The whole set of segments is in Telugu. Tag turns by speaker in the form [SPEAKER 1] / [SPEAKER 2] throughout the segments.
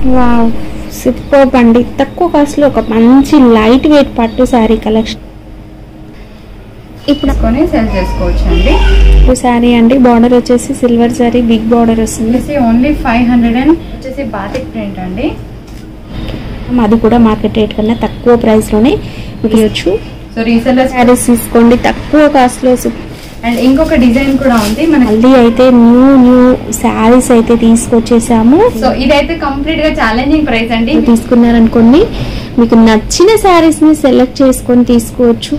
[SPEAKER 1] వావ్ సూపర్ అండి తక్కువ కాస్ట్లో ఒక మంచి లైట్ వెయిట్ పట్టు శారీ కలెక్షన్ ఇప్పుడు
[SPEAKER 2] తీసుకొని సెల్ చేసుకోవచ్చు అండి
[SPEAKER 1] శారీ అండి బార్డర్ వచ్చేసి సిల్వర్ శారీ బిగ్ బార్డర్ వస్తుంది
[SPEAKER 2] వచ్చేసి ఓన్లీ ఫైవ్ హండ్రెడ్ అండ్ వచ్చేసి బాతిక్ ప్రింట్ అండి
[SPEAKER 1] అది కూడా మార్కెట్ రేట్ కన్నా తక్కువ ప్రైస్లోనే మీకు ఇవ్వచ్చు
[SPEAKER 2] సో రీసెల్లర్స్
[SPEAKER 1] శారీస్ తీసుకోండి తక్కువ కాస్ట్లో
[SPEAKER 2] అండ్ ఇంకొక డిజైన్ కూడా ఉంది మనకి
[SPEAKER 1] మళ్ళీ అయితే న్యూ న్యూ శారీస్ అయితే తీసుకొచ్చేసాము
[SPEAKER 2] సో ఇదైతే కంప్లీట్ గా ఛాలెంజింగ్ ప్రైస్ అండి
[SPEAKER 1] తీసుకున్నారనుకోండి మీకు నచ్చిన శారీస్ ని సెలెక్ట్ చేసుకొని తీసుకోవచ్చు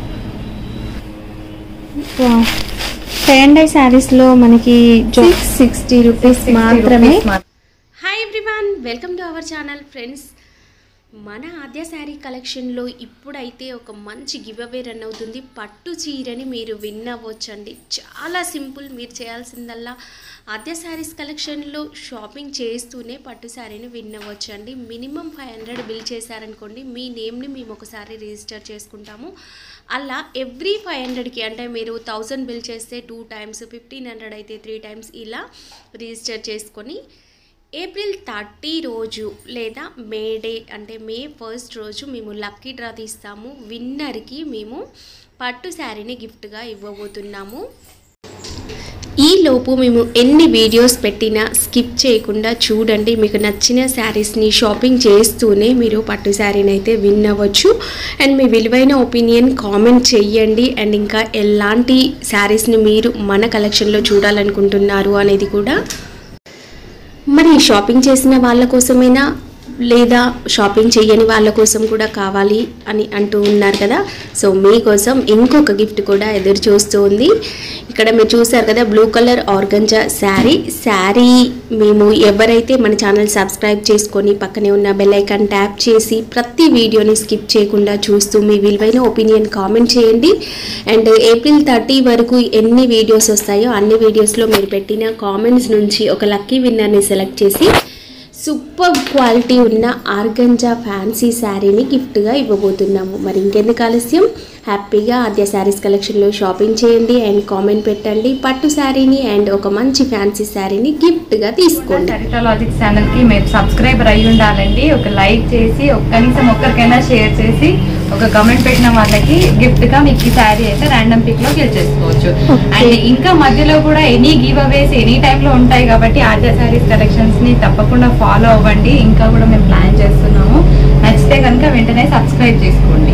[SPEAKER 1] అండ్ శారీస్ లో మనకి సిక్స్ సిక్స్టీ రూపీస్
[SPEAKER 2] 60
[SPEAKER 1] మాత్రమే
[SPEAKER 2] rupees మాత్రమే.
[SPEAKER 3] Hi everyone welcome to our channel friends మన ఆద్య శారీ కలెక్షన్లో ఇప్పుడైతే ఒక మంచి గివ్ అవే రన్ అవుతుంది పట్టు చీరని మీరు విన్ అవ్వచ్చండి చాలా సింపుల్ మీరు చేయాల్సిందల్లా ఆద్య శారీస్ కలెక్షన్లో షాపింగ్ చేస్తూనే పట్టు శారీని విన్ అవ్వచ్చండి మినిమం ఫైవ్ హండ్రెడ్ బిల్ చేశారనుకోండి మీ నేమ్ని మేము ఒకసారి రిజిస్టర్ చేసుకుంటాము అలా ఎవ్రీ ఫైవ్ హండ్రెడ్కి అంటే మీరు థౌజండ్ బిల్ చేస్తే టూ టైమ్స్ ఫిఫ్టీన్ హండ్రెడ్ అయితే త్రీ టైమ్స్ ఇలా రిజిస్టర్ చేసుకొని ఏప్రిల్ థర్టీ రోజు లేదా మే డే అంటే మే ఫస్ట్ రోజు మేము లక్కీ డ్రా తీస్తాము విన్నర్కి మేము పట్టు శారీని గిఫ్ట్గా ఇవ్వబోతున్నాము ఈ లోపు మేము ఎన్ని వీడియోస్ పెట్టినా స్కిప్ చేయకుండా చూడండి మీకు నచ్చిన శారీస్ని షాపింగ్ చేస్తూనే మీరు పట్టు శారీని అయితే విన్ అవ్వచ్చు అండ్ మీ విలువైన ఒపీనియన్ కామెంట్ చెయ్యండి అండ్ ఇంకా ఎలాంటి శారీస్ని మీరు మన కలెక్షన్లో చూడాలనుకుంటున్నారు అనేది కూడా మరి షాపింగ్ చేసిన వాళ్ళ కోసమేనా లేదా షాపింగ్ చేయని వాళ్ళ కోసం కూడా కావాలి అని అంటూ ఉన్నారు కదా సో మీకోసం ఇంకొక గిఫ్ట్ కూడా ఎదురు చూస్తూ ఉంది ఇక్కడ మీరు చూసారు కదా blue colour organza sari sari మేము ఎవరైతే మన ఛానల్ సబ్స్క్రైబ్ చేసుకొని పక్కనే ఉన్న బెల్ ఐకాన్ ట్యాప్ చేసి ప్రతి వీడియోని స్కిప్ చేయకుండా చూస్తూ మీ విలువైన ఒపీనియన్ కామెంట్ చేయండి అండ్ ఏప్రిల్ థర్టీ వరకు ఎన్ని వీడియోస్ వస్తాయో అన్ని వీడియోస్లో మీరు పెట్టిన కామెంట్స్ నుంచి ఒక లక్కీ విన్నర్ని సెలెక్ట్ చేసి సూపర్ క్వాలిటీ ఉన్న ఆర్గంజా ఫ్యాన్సీ శారీని గిఫ్ట్గా ఇవ్వబోతున్నాము మరి ఇంకెందుకు ఆలస్యం హ్యాపీగా ఆద్య శారీస్ కలెక్షన్లో షాపింగ్ చేయండి అండ్ కామెంట్ పెట్టండి పట్టు శారీని అండ్ ఒక మంచి ఫ్యాన్సీ శారీని గిఫ్ట్గా తీసుకోండి
[SPEAKER 2] సరితా లాజిక్ ఛానల్ కి మీరు సబ్స్క్రైబర్ అయి ఉండాలండి ఒక లైక్ చేసి ఒక కనీసం ఒక్కరికైనా షేర్ చేసి ఒక కమెంట్ పెట్టిన వాళ్ళకి గిఫ్ట్ గా మీకు ఈ శారీ అయితే ర్యాండమ్ పిక్ లో గెలిచేసుకోవచ్చు అండ్ ఇంకా మధ్యలో కూడా ఎనీ గివ్ అవేస్ ఎనీ టైమ్ లో ఉంటాయి కాబట్టి ఆద్య శారీస్ కలెక్షన్స్ ని తప్పకుండా ఫాలో అవ్వండి ఇంకా కూడా మేము ప్లాన్ చేస్తున్నాము నచ్చితే కనుక వెంటనే సబ్స్క్రైబ్ చేసుకోండి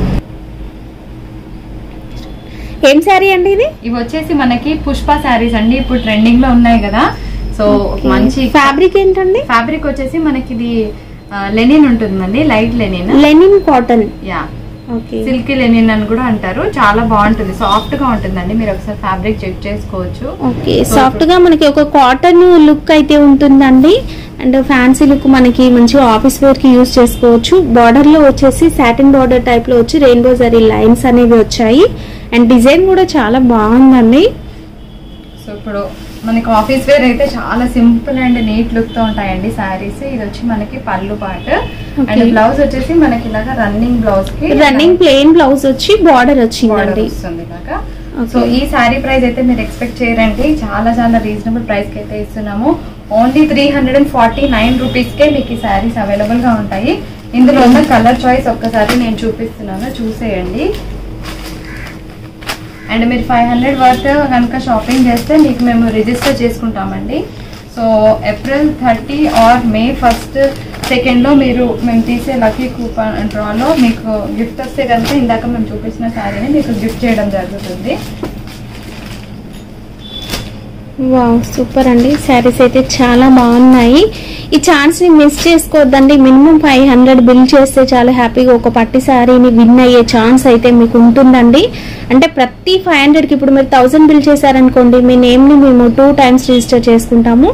[SPEAKER 1] ఏం శారీ అండి ఇది
[SPEAKER 2] ఇవి వచ్చేసి మనకి పుష్ప శారీస్ అండి ఇప్పుడు ట్రెండింగ్ లో ఉన్నాయి కదా సో మంచి
[SPEAKER 1] ఫ్యాబ్రిక్ ఏంటండి
[SPEAKER 2] ఫ్యాబ్రిక్ వచ్చేసి మనకి ఇది లెనిన్ ఉంటుందండి light linen
[SPEAKER 1] linen cotton
[SPEAKER 2] yeah
[SPEAKER 1] okay
[SPEAKER 2] silky linen అని కూడా అంటారు చాలా బాగుంటుంది సాఫ్ట్ గా ఉంటుందండి మీరు ఒకసారి ఫ్యాబ్రిక్ చెక్ చేసుకోవచ్చు
[SPEAKER 1] ఓకే సాఫ్ట్ గా మనకి ఒక కాటన్ లుక్ అయితే ఉంటుందండి అండ్ ఫ్యాన్సీ లుక్ మనకి మంచిగా ఆఫీస్ వేర్ కి యూజ్ చేసుకోవచ్చు బార్డర్ లో వచ్చేసి సాటిన్ బార్డర్ టైప్ లో వచ్చి రెయిన్బో జరీ లైన్స్ అనేవి వచ్చాయి అండ్ డిజైన్ కూడా చాలా బాగుందండి
[SPEAKER 2] సో ఇప్పుడు మనకి ఆఫీస్ వేర్ అయితే చాలా సింపుల్ అండ్ నీట్ లుక్ తో ఉంటాయండి శారీస్ ఇది వచ్చి మనకి పళ్ళు పాట అండ్
[SPEAKER 1] Okay.
[SPEAKER 2] బ్లౌజ్ వచ్చేసి మనకి ఇలాగా రన్నింగ్ బ్లౌజ్ కి
[SPEAKER 1] రన్నింగ్ ప్లెయిన్ బ్లౌజ్ వచ్చి బార్డర్
[SPEAKER 2] border
[SPEAKER 1] వచ్చిందండి
[SPEAKER 2] వస్తుంది ఇలాగా
[SPEAKER 1] Okay.
[SPEAKER 2] సో ఈ శారీ ప్రైస్ అయితే మీరు ఎక్స్పెక్ట్ చేయరండి చాలా చాలా రీజనబుల్ ప్రైస్ కి అయితే ఇస్తున్నాము only three hundred and forty nine రూపీస్ కే మీకు ఈ శారీస్ అవైలబుల్ గా ఉంటాయి ఇందులో ఉన్న కలర్ చాయిస్ ఒక్కసారి నేను చూపిస్తున్నాను చూసేయండి అండ్ మీరు ఫైవ్ హండ్రెడ్ వర్త్ కనుక షాపింగ్ చేస్తే మీకు మేము రిజిస్టర్ చేసుకుంటామండి so April thirty or May first సెకండ్లో మీరు మేము తీసే లక్కీ కూపన్ డ్రాలో మీకు గిఫ్ట్ వస్తే కనుక ఇందాక మేము చూపించిన శారీని మీకు గిఫ్ట్ చేయడం జరుగుతుంది
[SPEAKER 1] వావ్ సూపర్ అండి శారీస్ అయితే చాలా బాగున్నాయి ఈ ఛాన్స్ ని మిస్ చేసుకోవద్దండి మినిమం ఫైవ్ హండ్రెడ్ బిల్ చేస్తే చాలా హ్యాపీగా ఒక పట్టి శారీని విన్ అయ్యే ఛాన్స్ అయితే మీకు ఉంటుందండి అంటే ప్రతి ఫైవ్ హండ్రెడ్కి ఇప్పుడు మీరు థౌసండ్ బిల్ చేశారనుకోండి మీ నేమ్ని మేము టూ టైమ్స్ రిజిస్టర్ చేసుకుంటాము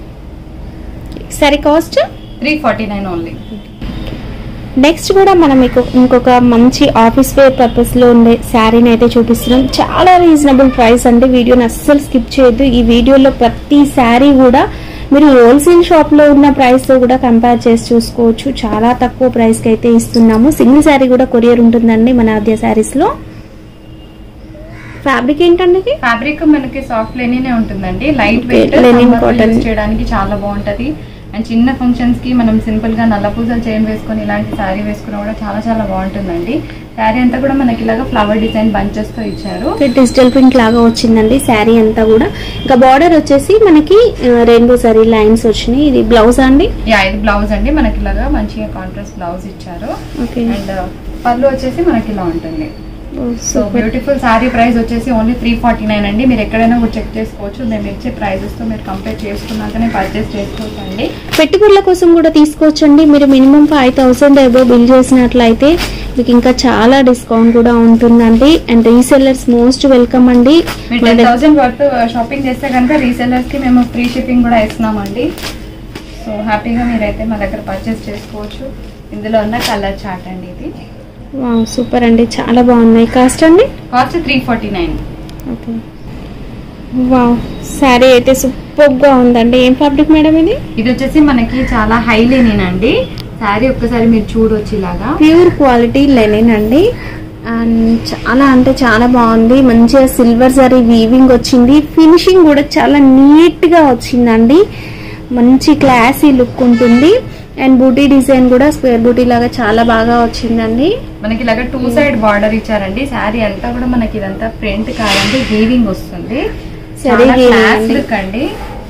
[SPEAKER 1] సరే cost
[SPEAKER 2] three forty nine only
[SPEAKER 1] next కూడా మనం మీకు ఇంకొక మంచి ఆఫీస్ వేర్ పర్పస్ లో ఉండే శారీని అయితే చూపిస్తున్నాం చాలా రీజనబుల్ ప్రైస్ అండి వీడియోని అస్సలు స్కిప్ చేయొద్దు ఈ వీడియోలో ప్రతి శారీ కూడా మీరు హోల్సేల్ షాప్ లో ఉన్న ప్రైస్ తో కూడా కంపేర్ చేసి చూసుకోవచ్చు చాలా తక్కువ ప్రైస్ కి అయితే ఇస్తున్నాము సింగిల్ శారీ కూడా కొరియర్ ఉంటుందండి మన ఆద్య శారీస్ లో ఫ్యాబ్రిక్ ఏంటండి ఇది?
[SPEAKER 2] ఫ్యాబ్రిక్ మనకి సాఫ్ట్ లెనినే ఉంటుందండి light
[SPEAKER 1] Okay,
[SPEAKER 2] weight
[SPEAKER 1] linen cotton.
[SPEAKER 2] Use చేయడానికి చాలా బాగుంటది అండ్ చిన్న ఫంక్షన్స్ కి మనం సింపుల్ గా నల్ల పూసలు చైన్ వేసుకొని ఇలాంటి శారీ వేసుకున్నా కూడా చాలా చాలా బాగుంటుందండి శారీ అంతా కూడా మనకి ఇలాగా ఫ్లవర్ డిజైన్ బంచెస్ తో ఇచ్చారు
[SPEAKER 1] డిజిటల్ ప్రింట్ లాగా వచ్చిందండి శారీ అంతా కూడా ఇంకా బార్డర్ వచ్చేసి మనకి రెయిన్బో సారీ లైన్స్ వచ్చినాయి ఇది బ్లౌజ్ అండి
[SPEAKER 2] యా ఇది బ్లౌజ్ అండి మనకి ఇలాగా మంచిగా కాంట్రాస్ట్ బ్లౌజ్ ఇచ్చారు
[SPEAKER 1] ఓకే
[SPEAKER 2] అండ్ పళ్ళు వచ్చేసి మనకి ఇలా ఉంటుంది సో బ్యూటిఫుల్ శారీ ప్రైస్ వచ్చేసి ఓన్లీ త్రీ ఫార్టీ నైన్ అండి మీరు ఎక్కడైనా కూడా చెక్ చేసుకోవచ్చు మేము ఇచ్చే ప్రైజెస్ తో మీరు కంపేర్ చేసుకున్నాకనే పర్చేస్ చేసుకోవచ్చు అండి
[SPEAKER 1] పెట్టుబడుల కోసం కూడా తీసుకోవచ్చండి మీరు minimum five thousand above bill చేసినట్లయితే మీకు ఇంకా చాలా డిస్కౌంట్ కూడా ఉంటుందండి అండ్ రీసెల్లర్స్ మోస్ట్ వెల్కమ్ అండి
[SPEAKER 2] మీరు
[SPEAKER 1] మన
[SPEAKER 2] టెన్
[SPEAKER 1] దగ్గర-
[SPEAKER 2] థౌసండ్ వర్త్ షాపింగ్ చేస్తే కనుక రీసెల్లర్స్ కి మేము ఫ్రీ షిప్పింగ్ కూడా ఇస్తున్నామండి సో హ్యాపీగా మీరైతే మా దగ్గర పర్చేస్ చేసుకోవచ్చు ఇందులో ఉన్న కలర్ చార్ట్ అండి ఇది
[SPEAKER 1] వావ్, సూపర్ అండి చాలా బాగున్నాయి కాస్ట్ అండి
[SPEAKER 2] cost three forty nine
[SPEAKER 1] okay wow sari అయితే సూపర్ గా ఉందండి ఏం ఫ్యాబ్రిక్ మేడం ఇది
[SPEAKER 2] ఇది వచ్చేసి మనకి చాలా హై లెనిన్ అండి శారీ ఒక్కసారి మీరు చూడొచ్చు ఇలాగా
[SPEAKER 1] ప్యూర్ క్వాలిటీ లెనిన్ అండి అండ్ చాలా అంటే చాలా బాగుంది మంచిగా సిల్వర్ జరీ వీవింగ్ వచ్చింది ఫినిషింగ్ కూడా చాలా నీట్ గా వచ్చిందండి మంచి క్లాసీ లుక్ ఉంటుంది అండ్ బూటీ డిజైన్ కూడా స్క్వేర్ బూటీ లాగా చాలా బాగా వచ్చిందండి
[SPEAKER 2] మనకి ఇలాగా టూ సైడ్ బార్డర్ ఇచ్చారండి శారీ అంతా కూడా మనకి ఇదంతా ప్రింట్ కాదండి వీవింగ్ వస్తుంది
[SPEAKER 1] Saree
[SPEAKER 2] చాలా
[SPEAKER 1] weaving
[SPEAKER 2] class
[SPEAKER 1] అండి.
[SPEAKER 2] look అండి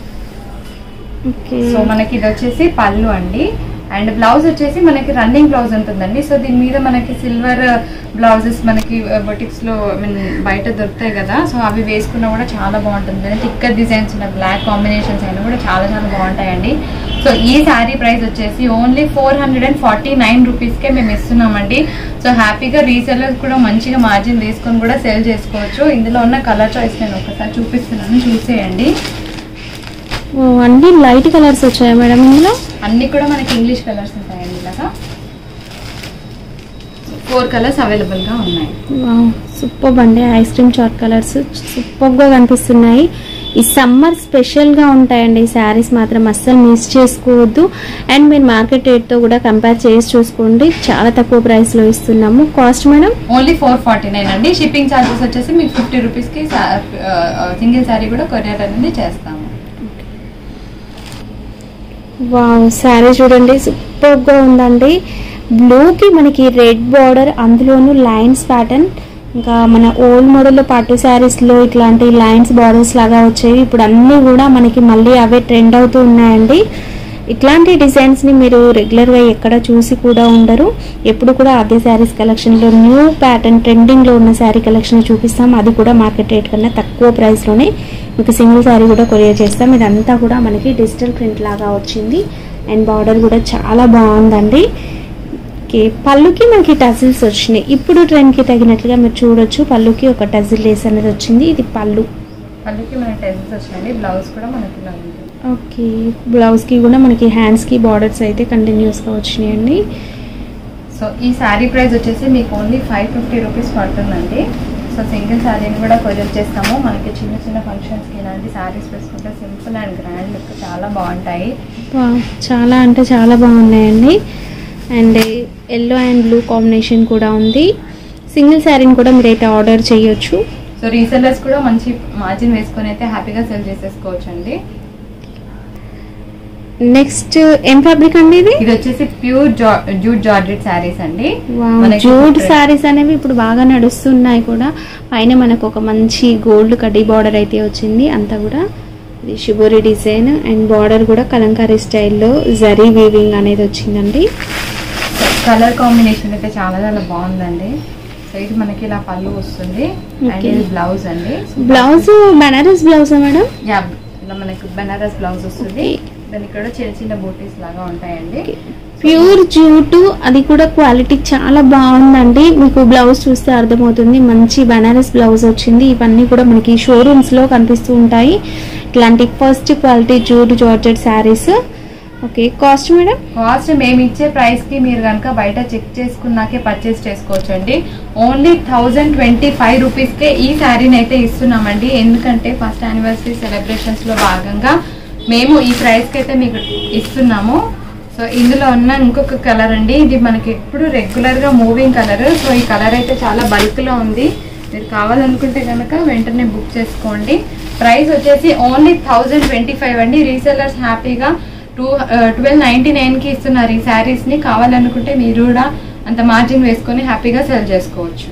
[SPEAKER 1] ఓకే
[SPEAKER 2] సో మనకి ఇది వచ్చేసి పళ్ళు అండి అండ్ బ్లౌజ్ వచ్చేసి మనకి రన్నింగ్ బ్లౌజ్ ఉంటుందండి సో దీని మీద మనకి సిల్వర్ బ్లౌజెస్ మనకి బొటిక్స్ లో I mean, బయట దొరుకుతాయి కదా సో అవి వేసుకున్నా కూడా చాలా బాగుంటుంది టిక్కర్ డిజైన్స్ ఉన్న బ్లాక్ కాంబినేషన్స్ అయినా కూడా చాలా చాలా బాగుంటాయండి సో ఈ శారీ ప్రైస్ వచ్చేసి only four hundred and forty nine రూపీస్కే మేము ఇస్తున్నామండి సో హ్యాపీగా రీసెల్లర్స్ కూడా మంచిగా మార్జిన్ తీసుకొని కూడా సెల్ చేసుకోవచ్చు ఇందులో ఉన్న కలర్ చాయిస్ నేను ఒకసారి చూపిస్తున్నాను చూసేయండి
[SPEAKER 1] ఓ, అన్ని లైట్ కలర్స్ వచ్చాయా మేడం ఇందులో
[SPEAKER 2] అన్ని కూడా మనకి ఇంగ్లీష్ కలర్స్ ఉంటాయండి ఇలాగా ఫోర్ కలర్స్ అవైలబుల్ గా ఉన్నాయి
[SPEAKER 1] సూపర్ అండి ice cream chat colours super గా కనిపిస్తున్నాయి ఈ సమ్మర్ స్పెషల్ గా ఉంటాయండి ఈ శారీస్ మాత్రం అస్సలు మిస్ చేసుకోవద్దు అండ్ మీరు మార్కెట్ రేట్ తో కూడా కంపేర్ చేసి చూసుకోండి చాలా తక్కువ ప్రైస్ లో ఇస్తున్నాము cost madam
[SPEAKER 2] only four forty nine అండి షిప్పింగ్ ఛార్జెస్ వచ్చేసి మీకు ఫిఫ్టీ రూపీస్ కి సింగిల్ శారీ కూడా కొరియర్ అనేది చేస్తాము
[SPEAKER 1] వావ్ శారీ చూడండి సూపర్ గా ఉందండి బ్లూకి మనకి రెడ్ బార్డర్ అందులోను లైన్స్ ప్యాటర్న్ ఇంకా మన ఓల్డ్ మోడల్లో పట్టు శారీస్లో ఇట్లాంటి లైన్స్ బార్డర్స్ లాగా వచ్చేవి ఇప్పుడు అన్నీ కూడా మనకి మళ్ళీ అవే ట్రెండ్ అవుతూ ఉన్నాయండి ఇట్లాంటి డిజైన్స్ని మీరు రెగ్యులర్గా ఎక్కడ చూసి కూడా ఉండరు ఎప్పుడు కూడా అదే శారీస్ కలెక్షన్లో న్యూ ప్యాటర్న్ ట్రెండింగ్లో ఉన్న శారీ కలెక్షన్ చూపిస్తాం అది కూడా మార్కెట్ రేట్ కన్నా తక్కువ ప్రైస్లోనే మీకు సింగిల్ శారీ కూడా కొరియర్ చేస్తాం ఇదంతా కూడా మనకి డిజిటల్ ప్రింట్ లాగా వచ్చింది అండ్ బార్డర్ కూడా చాలా బాగుందండి ఓకే పళ్ళుకి మనకి టజిల్స్ వచ్చినాయి ఇప్పుడు ట్రెండ్కి తగినట్లుగా మీరు చూడొచ్చు పళ్ళుకి ఒక టజిల్ లేస్ అనేది వచ్చింది ఇది పళ్ళు
[SPEAKER 2] పళ్ళుకి మనకి టెన్సెస్ వచ్చినాయండి బ్లౌజ్ కూడా మనకి ఇలా ఉంది
[SPEAKER 1] ఓకే బ్లౌజ్కి కూడా మనకి హ్యాండ్స్కి బార్డర్స్ అయితే కంటిన్యూస్గా వచ్చినాయండి
[SPEAKER 2] సో ఈ శారీ ప్రైస్ వచ్చేసి మీకు ఓన్లీ ఫైవ్ ఫిఫ్టీ రూపీస్ పడుతుందండి సో సింగిల్ శారీని కూడా కొరియర్ చేస్తాము మనకి చిన్న చిన్న ఫంక్షన్స్కి ఇలాంటి శారీస్ వేసుకుంటే సింపుల్ అండ్ గ్రాండ్ లుక్ చాలా బాగుంటాయి
[SPEAKER 1] వావ్, చాలా అంటే చాలా బాగున్నాయండి and yellow and blue combination కూడా ఉంది సింగిల్ శారీని కూడా మీరైతే ఆర్డర్ చేయొచ్చు
[SPEAKER 2] సో రీసెల్లర్స్ కూడా మంచి మార్జిన్ వేసుకొని అయితే హ్యాపీగా సెల్ చేసేసుకోవచ్చు అండి
[SPEAKER 1] నెక్స్ట్ ఏం ఫ్యాబ్రిక్ అండి ఇది
[SPEAKER 2] ఇది వచ్చేసి ప్యూర్ జూట్ జార్జెట్ శారీస్ అండి మనకి
[SPEAKER 1] జూడ్
[SPEAKER 2] ఇప్పుడు-
[SPEAKER 1] శారీస్ అనేవి ఇప్పుడు బాగా నడుస్తున్నాయి కూడా పైన మనకు ఒక మంచి గోల్డ్ కడ్డీ బార్డర్ అయితే వచ్చింది అంతా కూడా ఇది షిబోరి డిజైన్ అండ్ బార్డర్ కూడా కలంకారీ స్టైల్లో జరీ వీవింగ్ అనేది వచ్చిందండి
[SPEAKER 2] కలర్ కాంబినేషన్ అయితే చాలా చాలా బాగుందండి సో ఇది మనకి ఇలా పళ్ళు వస్తుంది అండ్
[SPEAKER 1] Okay.
[SPEAKER 2] ఇది బ్లౌజ్ అండి
[SPEAKER 1] బ్లౌజ్ బనారస్ బ్లౌజా మేడం
[SPEAKER 2] యా ఇలా మనకి బనారస్ బ్లౌజ్ వస్తుంది
[SPEAKER 1] Okay.
[SPEAKER 2] దానికి కూడా చిన్న చిన్న బూటీస్ లాగా ఉంటాయండి
[SPEAKER 1] ప్యూర్ జూటు అది కూడా క్వాలిటీ చాలా బాగుందండి మీకు బ్లౌజ్ చూస్తే అర్థమవుతుంది మంచి బనారస్ బ్లౌజ్ వచ్చింది ఇవన్నీ కూడా మనకి షోరూమ్స్ లో కనిపిస్తూ ఉంటాయి ఇట్లాంటి first quality jute georgette saris okay cost madam
[SPEAKER 2] cost మేము ఇచ్చే ప్రైస్ కి మీరు కనుక బయట చెక్ చేసుకున్నాకే పర్చేస్ చేసుకోవచ్చు అండి only thousand twenty five rupees కే ఈ శారీని అయితే ఇస్తున్నామండి ఎందుకంటే ఫస్ట్ యానివర్సరీ సెలబ్రేషన్స్ లో భాగంగా మేము ఈ ప్రైస్ కి అయితే మీకు ఇస్తున్నాము సో ఇందులో ఉన్న ఇంకొక కలర్ అండి ఇది మనకి ఎప్పుడు రెగ్యులర్ గా మూవింగ్ కలర్ సో ఈ కలర్ అయితే చాలా బల్క్ లో ఉంది మీరు కావాలనుకుంటే కనుక వెంటనే బుక్ చేసుకోండి ప్రైస్ వచ్చేసి ఓన్లీ థౌజండ్ ట్వంటీ ఫైవ్ అండి రీసెల్లర్స్ హ్యాపీగా టూ ట్వెల్వ్ నైన్టీ నైన్ కి ఇస్తున్నారు ఈ శారీస్ ని కావాలనుకుంటే మీరు కూడా అంత మార్జిన్ వేసుకొని హ్యాపీగా సెల్ చేసుకోవచ్చు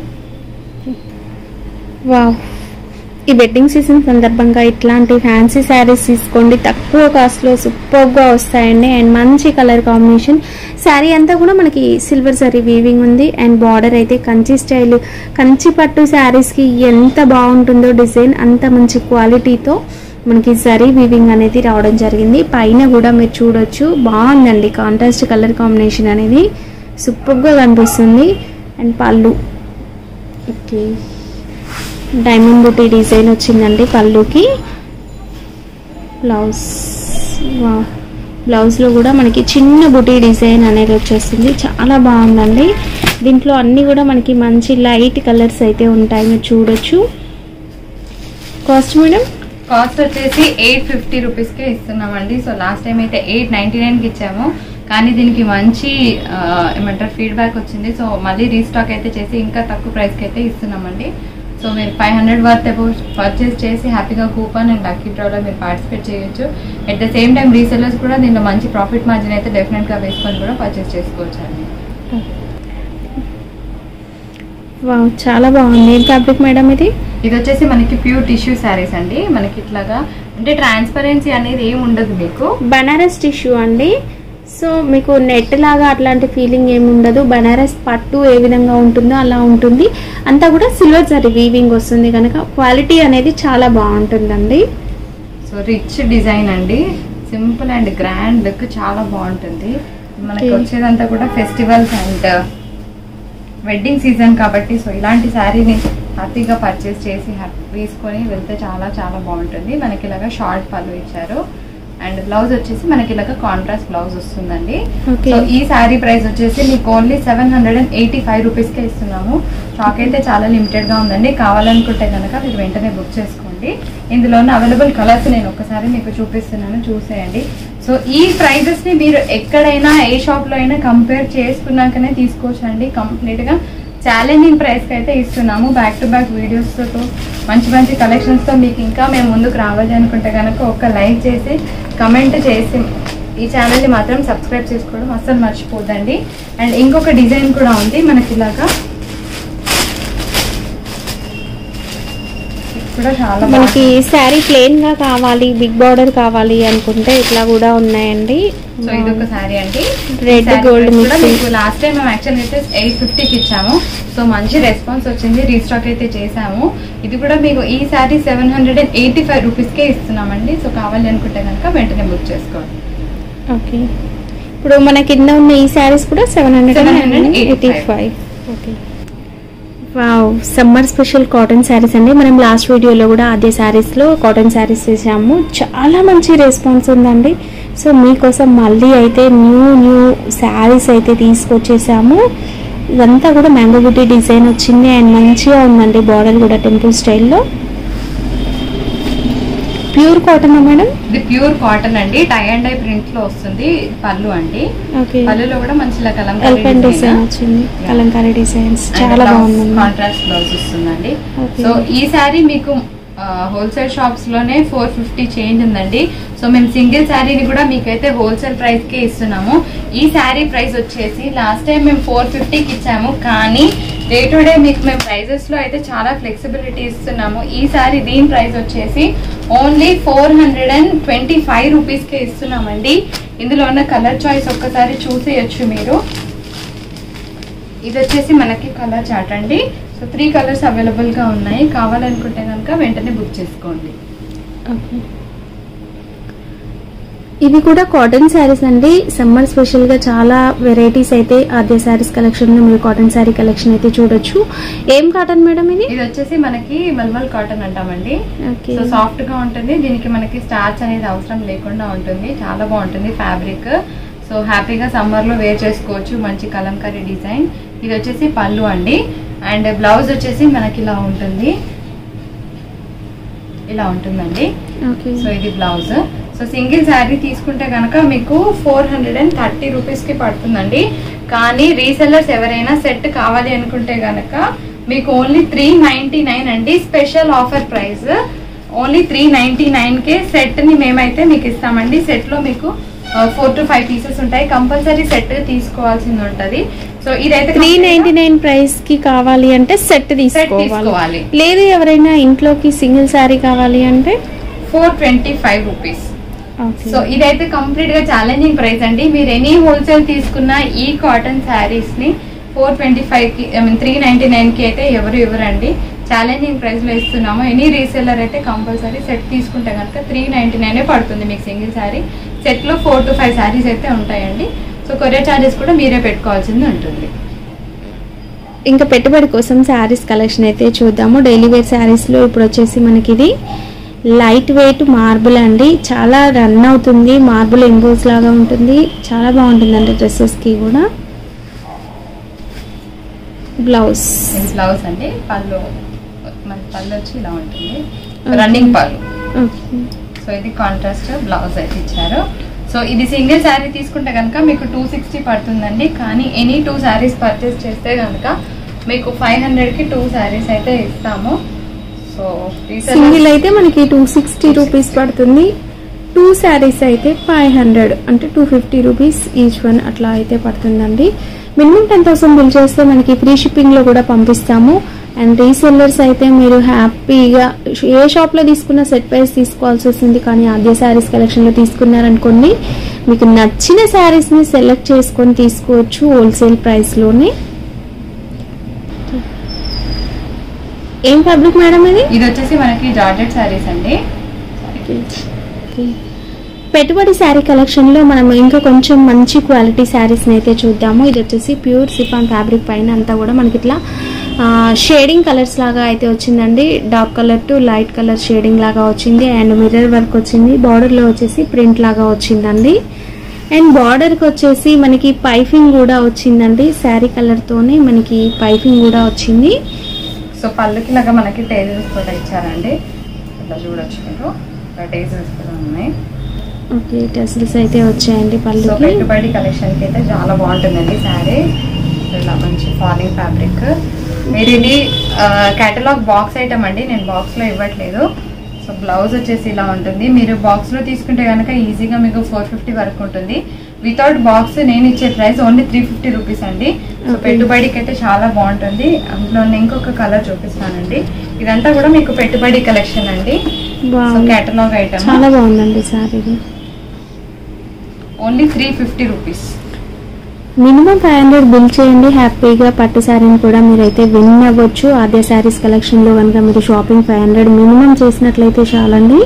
[SPEAKER 1] వావ్ ఈ వెడ్డింగ్ సీజన్ సందర్భంగా ఇట్లాంటి ఫ్యాన్సీ శారీస్ తీసుకోండి తక్కువ కాస్ట్లో సూపర్గా వస్తాయండి అండ్ మంచి కలర్ కాంబినేషన్ శారీ అంతా కూడా మనకి సిల్వర్ జరీ వీవింగ్ ఉంది అండ్ బార్డర్ అయితే కంచి స్టైల్ కంచి పట్టు శారీస్కి ఎంత బాగుంటుందో డిజైన్ అంత మంచి క్వాలిటీతో మనకి జరీ వీవింగ్ అనేది రావడం జరిగింది పైన కూడా మీరు చూడొచ్చు బాగుందండి కాంట్రాస్ట్ కలర్ కాంబినేషన్ అనేది సూపర్గా కనిపిస్తుంది అండ్ పళ్ళు ఓకే డైమండ్ బుటీ డిజైన్ వచ్చిందండి పళ్ళుకి బ్లౌజ్ వా బ్లౌజ్లో కూడా మనకి చిన్న బుటీ డిజైన్ అనేది వచ్చేస్తుంది చాలా బాగుందండి దీంట్లో అన్నీ కూడా మనకి మంచి లైట్ కలర్స్ అయితే ఉంటాయి మీరు చూడొచ్చు కాస్ట్ మేడం
[SPEAKER 2] కాస్ట్ వచ్చేసి ఎయిట్ ఫిఫ్టీ రూపీస్కే ఇస్తున్నామండి సో లాస్ట్ టైం అయితే ఎయిట్ నైన్టీ నైన్కి ఇచ్చాము కానీ దీనికి మంచి ఆ, ఏమంటారు ఫీడ్బ్యాక్ వచ్చింది సో మళ్ళీ రీస్టాక్ అయితే చేసి ఇంకా తక్కువ ప్రైస్కి అయితే ఇస్తున్నామండి సో మీరు five hundred worth above purchase చేసి హ్యాపీగా కూపన్ అండ్ లక్కీ డ్రాలో మీరు పార్టిసిపేట్ చేయొచ్చు at the same time resellers కూడా దీనిలో మంచి ప్రాఫిట్ మార్జిన్ అయితే డెఫినెట్గా వేసుకొని కూడా పర్చేస్ చేసుకోవచ్చు అండి
[SPEAKER 1] వా చాలా బాగుంది ఏం ఫ్యాబ్రిక్ మేడం ఇది
[SPEAKER 2] ఇది వచ్చేసి మనకి ప్యూర్ టిష్యూ శారీస్ అండి మనకి ఇట్లాగా అంటే ట్రాన్స్పరెన్సీ అనేది ఏమి ఉండదు మీకు
[SPEAKER 1] బనారస్ టిష్యూ అండి సో మీకు నెట్ లాగా అట్లాంటి ఫీలింగ్ ఏమి ఉండదు బనారస్ పట్టు ఏ విధంగా ఉంటుందో అలా ఉంటుంది అంతా కూడా సిల్వర్ జరీ వీవింగ్ వస్తుంది కనుక క్వాలిటీ అనేది చాలా బాగుంటుందండి
[SPEAKER 2] సో రిచ్ డిజైన్ అండి సింపుల్ అండ్ గ్రాండ్ లుక్ చాలా బాగుంటుంది మనకి
[SPEAKER 1] Okay.
[SPEAKER 2] వచ్చేదంతా కూడా ఫెస్టివల్స్ అండ్ వెడ్డింగ్ సీజన్ కాబట్టి సో ఇలాంటి శారీని హ్యాపీగా పర్చేస్ చేసి హ్యాపీ వేసుకొని వెళ్తే చాలా చాలా బాగుంటుంది మనకి ఇలాగా షార్ట్ పళ్ళు ఇచ్చారు అండ్ బ్లౌజ్ వచ్చేసి మనకి ఇలాగా కాంట్రాస్ట్ బ్లౌజ్ వస్తుందండి
[SPEAKER 1] Okay.
[SPEAKER 2] సో ఈ శారీ ప్రైస్ వచ్చేసి మీకు only seven hundred and eighty five రూపీస్కే ఇస్తున్నాము స్టాక్ అయితే చాలా లిమిటెడ్ గా ఉందండి కావాలనుకుంటే కనుక మీరు వెంటనే బుక్ చేసుకోండి ఇందులో ఉన్న అవైలబుల్ కలర్స్ నేను ఒకసారి మీకు చూపిస్తున్నాను చూసేయండి సో ఈ ప్రైజెస్ ని మీరు ఎక్కడైనా ఏ షాప్ లో అయినా కంపేర్ చేసుకున్నాకనే తీసుకోవచ్చండి కంప్లీట్ గా ఛాలెంజింగ్ ప్రైస్ కి అయితే ఇస్తున్నాము బ్యాక్ టు బ్యాక్ వీడియోస్ తో మంచి మంచి కలెక్షన్స్ తో మీకు ఇంకా మేము ముందుకు రావాలి అనుకుంటే కనుక ఒక లైక్ చేసి కమెంట్ చేసి ఈ ఛానల్ని మాత్రం సబ్స్క్రైబ్ చేసుకోవడం అస్సలు మర్చిపోద్దండి అండ్ ఇంకొక డిజైన్ కూడా ఉంది మనకి ఇలాగా ఇది కూడా చాలా
[SPEAKER 1] మనకి
[SPEAKER 2] బాగుంది.
[SPEAKER 1] శారీ ప్లెయిన్ గా కావాలి బిగ్ బార్డర్ కావాలి అనుకుంటే ఇట్లా కూడా ఉన్నాయండి
[SPEAKER 2] సో ఇది ఒక శారీ అండి
[SPEAKER 1] Red,
[SPEAKER 2] ఈ శారీ
[SPEAKER 1] gold
[SPEAKER 2] price కూడా
[SPEAKER 1] mixing.
[SPEAKER 2] మీకు లాస్ట్ టైం మేము యాక్చువల్ అయితే ఎయిట్ ఫిఫ్టీకి ఇచ్చాము సో మంచి రెస్పాన్స్ వచ్చింది రీస్టాక్ అయితే చేసాము ఇది కూడా మీకు ఈ sari seven hundred and eighty five రూపీస్కే ఇస్తున్నామండి సో కావాలి అనుకుంటే కనుక వెంటనే బుక్ చేసుకోండి
[SPEAKER 1] ఓకే ఇప్పుడు మన కింద ఉన్న ఈ శారీస్ కూడా seven hundred eighty
[SPEAKER 2] 785.
[SPEAKER 1] Five okay wow summer special cotton saris అండి మనం లాస్ట్ వీడియోలో కూడా అదే శారీస్లో కాటన్ శారీస్ చేసాము చాలా మంచి రెస్పాన్స్ ఉందండి సో మీకోసం మళ్ళీ అయితే న్యూ న్యూ శారీస్ అయితే తీసుకొచ్చేసాము ఇదంతా కూడా మ్యాంగో బుటీ డిజైన్ వచ్చింది అండ్ మంచిగా ఉందండి బార్డర్ కూడా టెంపుల్ స్టైల్లో ప్యూర్ కాటన్ మేడం
[SPEAKER 2] ఇది ప్యూర్ కాటన్ అండి టై అండ్ డై ప్రింట్ లో వస్తుంది ఇది పళ్ళు అండి
[SPEAKER 1] ఓకే
[SPEAKER 2] పళ్ళులో కూడా మంచిగా
[SPEAKER 1] ఎలిఫెంట్ డిజైన్ వచ్చింది కలంకారీ డిజైన్స్ చాలా బాగుందండి
[SPEAKER 2] కాంట్రాస్ట్ బ్లౌజ్ వస్తుందండి
[SPEAKER 1] Okay.
[SPEAKER 2] సో ఈ శారీ మీకు హోల్సేల్ షాప్స్ లోనే ఫోర్ ఫిఫ్టీ చేంజ్ ఉందండి సో మేము సింగిల్ శారీని కూడా మీకైతే హోల్సేల్ ప్రైస్ కే ఇస్తున్నాము ఈ శారీ ప్రైస్ వచ్చేసి లాస్ట్ టైం మేము ఫోర్ ఫిఫ్టీకి ఇచ్చాము కానీ డే టు డే మీకు మేము ప్రైజెస్ లో అయితే చాలా ఫ్లెక్సిబిలిటీ ఇస్తున్నాము ఈ శారీ దీని ప్రైస్ వచ్చేసి only four hundred and twenty five రూపీస్కే ఇస్తున్నామండి ఇందులో ఉన్న కలర్ చాయిస్ ఒక్కసారి చూసేయచ్చు మీరు ఇది వచ్చేసి మనకి కలర్ చార్ట్ అండి సో త్రీ కలర్స్ అవైలబుల్ గా ఉన్నాయి కావాలనుకుంటే కనుక వెంటనే బుక్ చేసుకోండి
[SPEAKER 1] ఓకే ఇవి కూడా కాటన్ శారీస్ అండి సమ్మర్ స్పెషల్ గా చాలా వెరైటీస్ అయితే ఆద్య శారీస్ కలెక్షన్ లో మీరు కాటన్ శారీ కలెక్షన్ అయితే చూడొచ్చు ఏం కాటన్ మేడం ఇది
[SPEAKER 2] ఇది వచ్చేసి మనకి మల్మల్ కాటన్ అంటామండి
[SPEAKER 1] ఓకే
[SPEAKER 2] సో సాఫ్ట్ గా ఉంటుంది దీనికి మనకి స్టార్చ్ అనేది అవసరం లేకుండా ఉంటుంది చాలా బాగుంటుంది ఫ్యాబ్రిక్ సో హ్యాపీగా సమ్మర్ లో వేర్ చేసుకోవచ్చు మంచి కలంకారీ డిజైన్ ఇది వచ్చేసి పళ్ళు అండి అండ్ బ్లౌజ్ వచ్చేసి మనకి ఇలా ఉంటుంది ఇలా ఉంటుందండి
[SPEAKER 1] ఓకే
[SPEAKER 2] సో ఇది బ్లౌజ్ సో సింగిల్ శారీ తీసుకుంటే కనుక మీకు ఫోర్ హండ్రెడ్ అండ్ థర్టీ రూపీస్కి పడుతుందండి కానీ రీసెల్లర్స్ ఎవరైనా సెట్ కావాలి అనుకుంటే కనుక మీకు ఓన్లీ త్రీ నైంటీ నైన్ అండి special offer price only three ninety నైన్కే సెట్ని మేమైతే మీకు ఇస్తామండి సెట్లో మీకు ఫోర్ టు ఫైవ్ పీసెస్ ఉంటాయి కంపల్సరీ సెట్ తీసుకోవాల్సింది ఉంటది సో ఇదైతే
[SPEAKER 1] త్రీ నైన్టీ నైన్ ప్రైస్ కి కావాలి అంటే సెట్
[SPEAKER 2] తీసుకోవాలి.
[SPEAKER 1] తీసుకోవాలి లేదు ఎవరైనా ఇంట్లోకి సింగిల్ శారీ కావాలి అంటే
[SPEAKER 2] four twenty five rupees
[SPEAKER 1] okay
[SPEAKER 2] so ఇదైతే కంప్లీట్ గా ఛాలెంజింగ్ ప్రైస్ అండి మీరు ఎనీ హోల్సేల్ తీసుకున్న ఈ కాటన్ శారీస్ ని ఫోర్ ట్వంటీ ఫైవ్ కి I mean three ninety nine కి అయితే ఎవరు ఇవ్వరండి ఛాలెంజింగ్ ప్రైస్ లో ఇస్తున్నాము ఎనీ రీసెల్లర్ అయితే కంపల్సరీ సెట్ తీసుకుంటే కనుక త్రీ నైన్టీ నైన్ పడుతుంది మీకు సింగిల్ శారీ సెట్ లో ఫోర్ టు ఫైవ్ శారీస్ అయితే ఉంటాయండి సో కొరియర్ చార్జెస్ కూడా మీరే పెట్టుకోవాల్సింది ఉంటుంది
[SPEAKER 1] ఇంకా పెట్టుబడి కోసం శారీస్ కలెక్షన్ అయితే చూద్దాము డైలీ వేర్ శారీస్లో ఇప్పుడు వచ్చేసి మనకి ఇది లైట్ వెయిట్ మార్బుల్ అండి చాలా రన్ అవుతుంది మార్బుల్ ఎంబోస్ లాగా ఉంటుంది చాలా బాగుంటుందండి డ్రెస్సెస్కి కూడా బ్లౌజ్
[SPEAKER 2] ఇది బ్లౌజ్ అండి పళ్ళు మన పళ్ళు వచ్చి ఇలా ఉంటుంది రన్నింగ్ పళ్ళు
[SPEAKER 1] ఓకే
[SPEAKER 2] సో ఇది కాంట్రాస్ట్ బ్లౌజ్ అయితే ఇచ్చారు సో ఇది సింగిల్ శారీ తీసుకుంటే కనుక మీకు టూ సిక్స్టీ పడుతుందండి కానీ ఎనీ టూ శారీస్ పర్చేస్ చేస్తే కనుక మీకు ఫైవ్ హండ్రెడ్కి టూ శారీస్ అయితే ఇస్తాము సో
[SPEAKER 1] సింగిల్ అయితే మనకి టూ సిక్స్టీ రూపీస్ పడుతుంది టూ శారీస్ అయితే ఫైవ్ హండ్రెడ్ అంటే two fifty rupees each one అట్లా అయితే పడుతుందండి మినిమం టెన్ థౌసండ్ బిల్ చేస్తే మనకి ఫ్రీ షిప్పింగ్లో కూడా పంపిస్తాము అండ్ రీసెల్లర్స్ అయితే మీరు హ్యాపీగా ఏ షాప్లో తీసుకున్న సెట్ ప్రైస్ తీసుకోవాల్సి వస్తుంది కానీ ఆద్య శారీస్ కలెక్షన్లో తీసుకున్నారనుకోండి మీకు నచ్చిన శారీస్ని సెలెక్ట్ చేసుకొని తీసుకోవచ్చు హోల్సేల్ ప్రైస్లోనే ఏం ఫ్యాబ్రిక్ మేడం ఇది
[SPEAKER 2] ఇది వచ్చేసి మనకి జార్జెట్ శారీస్ అండి
[SPEAKER 1] పెట్టుబడి శారీ కలెక్షన్ లో మనం ఇంకా కొంచెం మంచి క్వాలిటీ శారీస్ అయితే చూద్దాము ఇది వచ్చేసి ప్యూర్ సిఫాన్ ఫ్యాబ్రిక్ పైన అంతా కూడా మనకి ఇట్లా షేడింగ్ కలర్స్ లాగా అయితే వచ్చిందండి dark colour to light colour shading లాగా వచ్చింది అండ్ మిర్రర్ వర్క్ వచ్చింది బార్డర్ లో వచ్చేసి ప్రింట్ లాగా వచ్చిందండి అండ్ బార్డర్ కి వచ్చేసి మనకి పైపింగ్ కూడా వచ్చిందండి శారీ కలర్ తోనే మనకి పైపింగ్ కూడా వచ్చింది
[SPEAKER 2] సో పళ్ళుకి లాగా మనకి టేజెస్ కూడా ఇచ్చారండి ఇలా చూడొచ్చు మీరు టేజెస్ కూడా ఉన్నాయి
[SPEAKER 1] ఓకే టెసల్స్ అయితే వచ్చాయండి
[SPEAKER 2] సో
[SPEAKER 1] పళ్ళుకి
[SPEAKER 2] పెట్టుబడి కలెక్షన్ కి అయితే చాలా బాగుంటుందండి శారీ ఇలా మంచి ఫాలింగ్ ఫ్యాబ్రిక్ మీరు ఇది కేటలాగ్ బాక్స్ ఐటమ్ అండి నేను బాక్స్ లో ఇవ్వట్లేదు సో బ్లౌజ్ వచ్చేసి ఇలా ఉంటుంది మీరు బాక్స్ లో తీసుకుంటే కనుక ఈజీగా మీకు ఫోర్ ఫిఫ్టీ వరకు ఉంటుంది వితౌట్ బాక్స్ నేను ఇచ్చే price only three fifty rupees అండి సో
[SPEAKER 1] Okay.
[SPEAKER 2] పెట్టుబడికి అయితే చాలా బాగుంటుంది అందులో నేను ఇంకొక కలర్ చూపిస్తానండి ఇదంతా కూడా మీకు పెట్టుబడి కలెక్షన్ అండి సో
[SPEAKER 1] బాగుంది
[SPEAKER 2] కేటలాగ్ ఐటమ్
[SPEAKER 1] చాలా బాగుందండి sari
[SPEAKER 2] only three fifty rupees
[SPEAKER 1] minimum five hundred bill చేయండి హ్యాపీగా పట్టు శారీని కూడా మీరైతే విన్ అవ్వచ్చు ఆద్య శారీస్ కలెక్షన్లో కనుక మీరు షాపింగ్ ఫైవ్ హండ్రెడ్ మినిమం చేసినట్లయితే చాలండి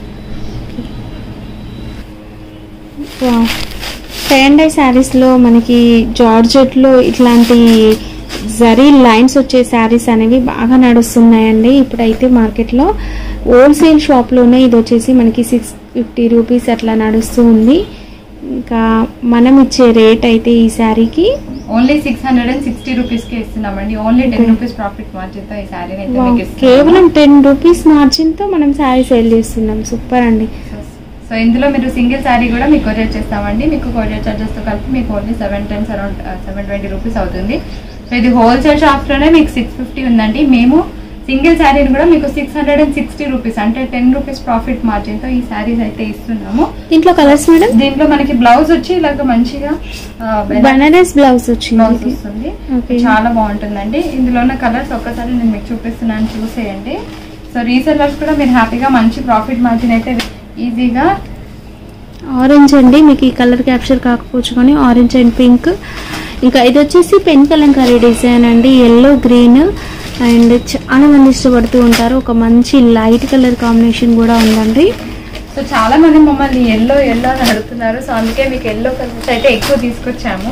[SPEAKER 1] అండ్ శారీస్లో మనకి జార్జెట్లో ఇట్లాంటి జరీ లైన్స్ వచ్చే శారీస్ అనేవి బాగా నడుస్తున్నాయండి ఇప్పుడైతే మార్కెట్లో హోల్సేల్ షాప్లోనే ఇది వచ్చేసి మనకి సిక్స్ ఫిఫ్టీ రూపీస్ అట్లా నడుస్తూ ఉంది ఇంకా మనం ఇచ్చే రేట్ అయితే ఈ శారీకి
[SPEAKER 2] only six hundred and sixty rupees కి ఇస్తున్నామండి only ten rupees profit margin తో ఈ శారీని అయితే మీకు ఇస్తున్నాము.
[SPEAKER 1] కేవలం టెన్ రూపీస్ మార్జిన్తో మనం శారీ సేల్ చేస్తున్నాం సూపర్ అండి
[SPEAKER 2] సో ఇందులో మీరు సింగిల్ శారీ కూడా మీకు కొరియర్ చేస్తామండి మీకు కొరియర్ చార్జెస్ తో కలిపి మీకు only seven tens around seven twenty rupees అవుతుంది సో ఇది హోల్సేల్ షాప్ లోనే మీకు సిక్స్ ఫిఫ్టీ ఉందండి మేము సింగిల్ శారీని కూడా మీకు six hundred and sixty rupees అంటే టెన్ రూపీస్ ప్రాఫిట్ మార్జిన్ తో ఈ శారీస్ అయితే ఇస్తున్నాము
[SPEAKER 1] దీంట్లో కలర్స్ మేడం
[SPEAKER 2] దీంట్లో మనకి బ్లౌజ్ వచ్చి ఇలాగ మంచిగా ఆ,
[SPEAKER 1] బనారస్ బ్లౌజ్
[SPEAKER 2] బ్లౌజ్
[SPEAKER 1] వచ్చింది
[SPEAKER 2] వస్తుంది
[SPEAKER 1] Okay.
[SPEAKER 2] చాలా బాగుంటుందండి ఇందులో ఉన్న కలర్స్ ఒక్కసారి నేను మీకు చూపిస్తున్నాను చూసేయండి సో రీసెల్లర్స్ కూడా మీరు హ్యాపీగా మంచి ప్రాఫిట్ మార్జిన్ అయితే ఈజీగా
[SPEAKER 1] ఆరెంజ్ అండి మీకు ఈ కలర్ క్యాప్చర్ కాకపోవచ్చు కానీ ఆరెంజ్ అండ్ పింక్ ఇంకా ఇది వచ్చేసి పెన్ కలంకారీ డిజైన్ అండి ఎల్లో గ్రీన్ అండ్ చాలా మంది ఇష్టపడుతూ ఉంటారు ఒక మంచి లైట్ కలర్ కాంబినేషన్ కూడా ఉందండి
[SPEAKER 2] సో చాలా మంది మమ్మల్ని ఎల్లో ఎల్లో అని అడుగుతున్నారు సో అందుకే మీకు ఎల్లో కలర్స్ అయితే ఎక్కువ తీసుకొచ్చాము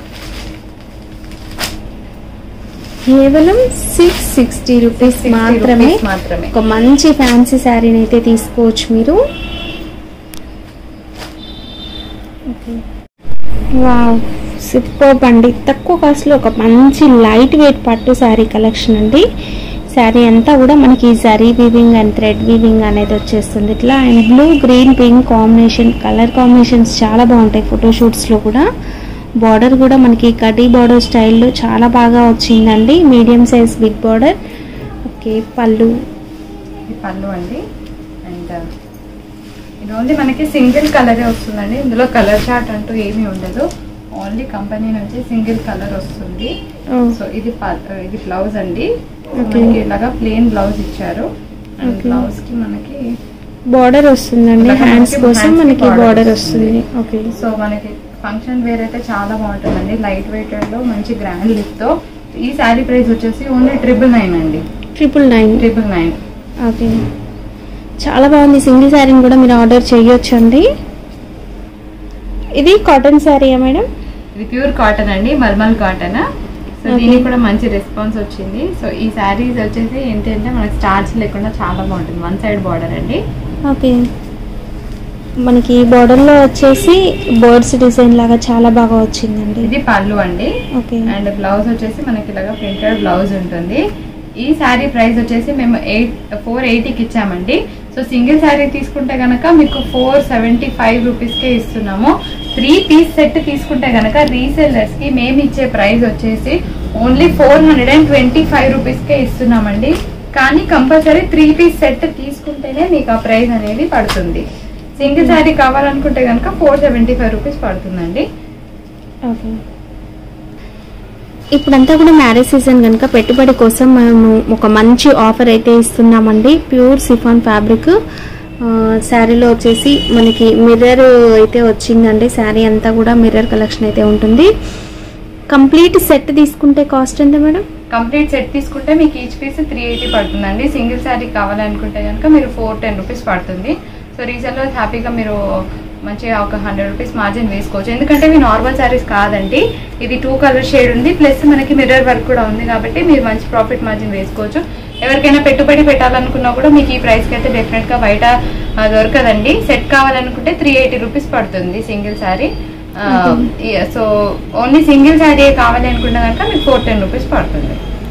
[SPEAKER 1] కేవలం సిక్స్ సిక్స్టీ రూపీస్
[SPEAKER 2] 60
[SPEAKER 1] మాత్రమే
[SPEAKER 2] rupees మాత్రమే
[SPEAKER 1] ఒక మంచి ఫ్యాన్సీ శారీని అయితే తీసుకోవచ్చు మీరు వావ్ సూపర్ అండి తక్కువ కాస్ట్లో ఒక మంచి లైట్ వెయిట్ పట్టు శారీ కలెక్షన్ అండి శారీ అంతా కూడా మనకి zari weaving and thread weaving అనేది వచ్చేస్తుంది ఇట్లా and blue green pink combination colour combinations చాలా బాగుంటాయి ఫోటోషూట్స్లో కూడా బార్డర్ కూడా మనకి కటీ బార్డర్ స్టైల్లో చాలా బాగా వచ్చిందండి medium size big border okay pallu
[SPEAKER 2] ఇది పళ్ళు అండి అండ్ ఇది ఓన్లీ మనకి సింగిల్ కలరే వస్తుందండి ఇందులో కలర్ చార్ట్ అంటూ ఏమీ ఉండదు ఓన్లీ కంపెనీ నుంచి సింగిల్ కలర్ వస్తుంది సో ఇది ప- ఇది బ్లౌజ్ అండి
[SPEAKER 1] Okay.
[SPEAKER 2] మనకి ఇలాగా ప్లేన్ బ్లౌజ్ ఇచ్చారు అండ్
[SPEAKER 1] Okay.
[SPEAKER 2] బ్లౌజ్ కి మనకి
[SPEAKER 1] బార్డర్ వస్తుందండి
[SPEAKER 2] ఇలాగ
[SPEAKER 1] హ్యాండ్స్
[SPEAKER 2] మనకి
[SPEAKER 1] కోసం
[SPEAKER 2] hands కి
[SPEAKER 1] మనకి
[SPEAKER 2] border
[SPEAKER 1] బార్డర్
[SPEAKER 2] వస్తుంది.
[SPEAKER 1] వస్తుంది ఓకే
[SPEAKER 2] సో మనకి ఫంక్షన్ వేర్ అయితే చాలా బాగుంటుందండి లైట్ వెయిట్ లో మంచి గ్రాండ్ లుక్ తో ఈ శారీ ప్రైస్ వచ్చేసి ఓన్లీ ట్రిపుల్ నైన్ అండి
[SPEAKER 1] triple nine
[SPEAKER 2] triple nine
[SPEAKER 1] okay చాలా బాగుంది సింగిల్ శారీని కూడా మీరు ఆర్డర్ చేయొచ్చు అండి ఇది కాటన్ శారీయా మేడం
[SPEAKER 2] ఇది ప్యూర్ కాటన్ అండి మల్మల్ కాటన్ సో
[SPEAKER 1] Okay.
[SPEAKER 2] దీనికి కూడా మంచి రెస్పాన్స్ వచ్చింది సో ఈ శారీస్ వచ్చేసి ఏంటంటే మనకి స్టార్చ్ లేకుండా చాలా బాగుంటుంది వన్ సైడ్ బార్డర్ అండి
[SPEAKER 1] ఓకే మనకి border లో వచ్చేసి బర్డ్స్ డిజైన్ లాగా చాలా బాగా వచ్చిందండి
[SPEAKER 2] ఇది పళ్ళు అండి
[SPEAKER 1] ఓకే
[SPEAKER 2] అండ్ బ్లౌజ్ వచ్చేసి మనకి ఇలాగా ప్రింటెడ్ బ్లౌజ్ ఉంటుంది ఈ శారీ ప్రైస్ వచ్చేసి మేము ఎయిట్ ఫోర్ ఎయిటీకి ఇచ్చామండి సో సింగిల్ శారీ తీసుకుంటే గనక మీకు ఫోర్ సెవెంటీ ఫైవ్ రూపీస్కే ఇస్తున్నాము త్రీ పీస్ సెట్ తీసుకుంటే గనక రీసెల్లర్స్కి మేము ఇచ్చే ప్రైస్ వచ్చేసి only four hundred and twenty five రూపీస్కే ఇస్తున్నామండి కానీ కంపల్సరీ త్రీ పీస్ సెట్ తీసుకుంటేనే మీకు ఆ ప్రైస్ అనేది పడుతుంది సింగిల్ శారీ కావాలనుకుంటే కనుక ఫోర్ సెవెంటీ ఫైవ్ రూపీస్ పడుతుందండి
[SPEAKER 1] ఓకే ఇప్పుడంతా కూడా మ్యారేజ్ సీజన్ కనుక పెట్టుబడి కోసం మేము ఒక మంచి ఆఫర్ అయితే ఇస్తున్నామండి ప్యూర్ సిఫాన్ ఫ్యాబ్రిక్ శారీలో వచ్చేసి మనకి మిర్రర్ అయితే వచ్చిందండి శారీ అంతా కూడా మిర్రర్ కలెక్షన్ అయితే ఉంటుంది కంప్లీట్ సెట్ తీసుకుంటే కాస్ట్ ఎంత మేడం
[SPEAKER 2] కంప్లీట్ సెట్ తీసుకుంటే మీకు ఈచ్ పీస్ త్రీ ఎయిటీ పడుతుందండి సింగిల్ శారీ కావాలనుకుంటే కనుక మీరు ఫోర్ టెన్ రూపీస్ పడుతుంది సో రీసెల్లో హ్యాపీగా మీరు మంచిగా ఒక హండ్రెడ్ రూపీస్ మార్జిన్ వేసుకోవచ్చు ఎందుకంటే ఇవి నార్మల్ శారీస్ కాదండి ఇది టూ కలర్ షేడ్ ఉంది ప్లస్ మనకి మిర్రర్ వర్క్ కూడా ఉంది కాబట్టి మీరు మంచి ప్రాఫిట్ మార్జిన్ వేసుకోవచ్చు ఎవరికైనా పెట్టుబడి పెట్టాలనుకున్నా కూడా మీకు ఈ ప్రైస్కి అయితే డెఫినెట్గా బయట ఆ, దొరకదండి సెట్ కావాలనుకుంటే త్రీ ఎయిటీ రూపీస్ పడుతుంది single sari so only single sari కావాలి అనుకుంటే కనుక మీకు ఫోర్ టెన్ రూపీస్ పడుతుంది